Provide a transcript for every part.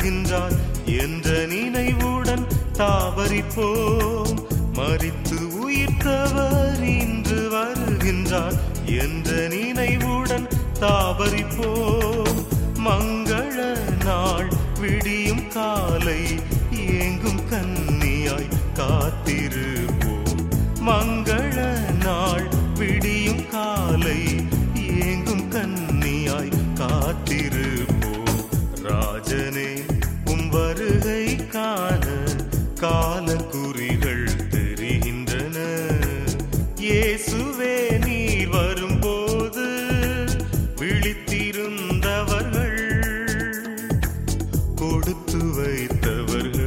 வருகின்றார் என்ற நினைவுடன் தாவரிப்போம் மறித்து உயிர்த்தவர் இன்று வருகின்றார் என்ற நினைவுடன் தாவரிப்போம் மங்கள நாள் விடியும் காலை ஏங்கும் கன்னியாய் காத்திருப்போம் மங்கள நாள் விடியும் காலை ஏங்கும் கன்னியாய் காத்திருப்போம் ராஜனே உம் வருகை காண கால குறிகள் தெரிகின்றன இயேசுவே நீர் வரும்போது விழித்திருந்தவர்கள் கொடுத்து வைத்தவர்கள்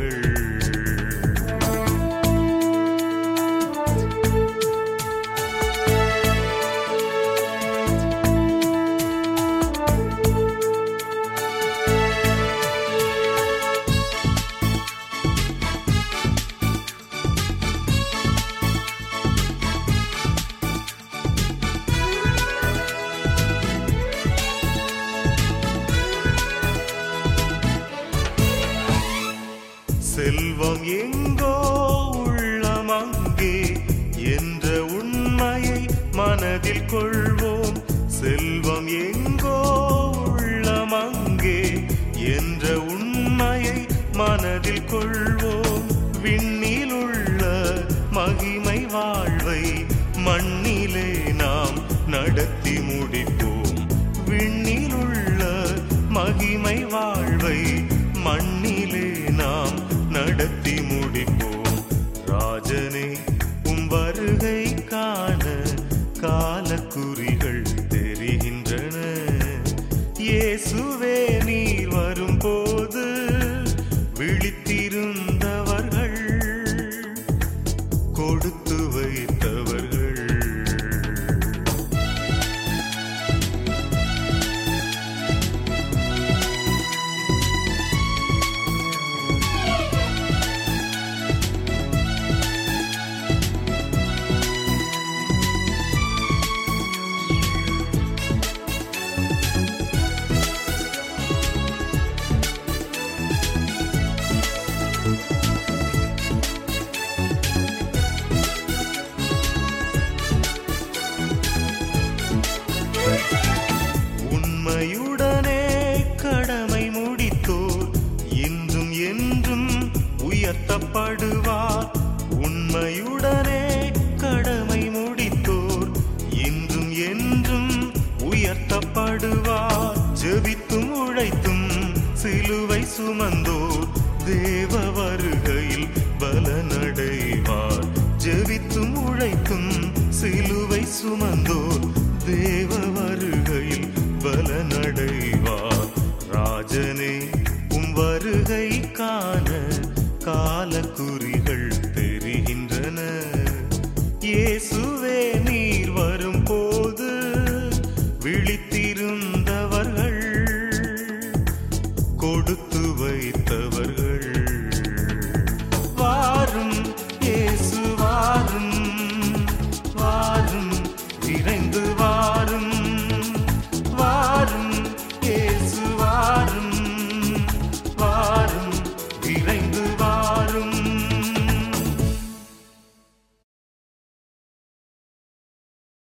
செல்வம் எங்கோ உள்ளம் அங்கே என்ற உண்மையை மனதில் கொள்வோம் செல்வம் எங்கோ உள்ளம் அங்கே என்ற உண்மையை மனதில் கொள்வோம் விண்ணில் உள்ள மகிமை வாழ்வை மண்ணிலே நாம் நடத்தி முடிப்போம் விண்ணில் உள்ள மகிமை வாழ்வை மண்ணிலே நாம் நடத்தி முடிப்போம் ராஜனே உம் வருகை காண காலக்குறிகள் தெரிகின்றன இயேசுவே நீர் வரும்போது விழித்திருந்தவர்கள் கொடுத்து வைத்தவர்கள் உண்மையுடனே கடமை முடித்தோர் இன்றும் என்றும் உயர்த்தப்படுவார் உண்மையுடனே கடமை முடித்தோர் இன்றும் என்றும் உயர்த்தப்படுவார் ஜெபித்தும் உழைத்தும் சிலுவை சுமந்தோர் தேவ வருகையில் பலனடைவார் ஜெபித்தும் உழைத்தும் சிலுவை சுமந்தோர் தேவ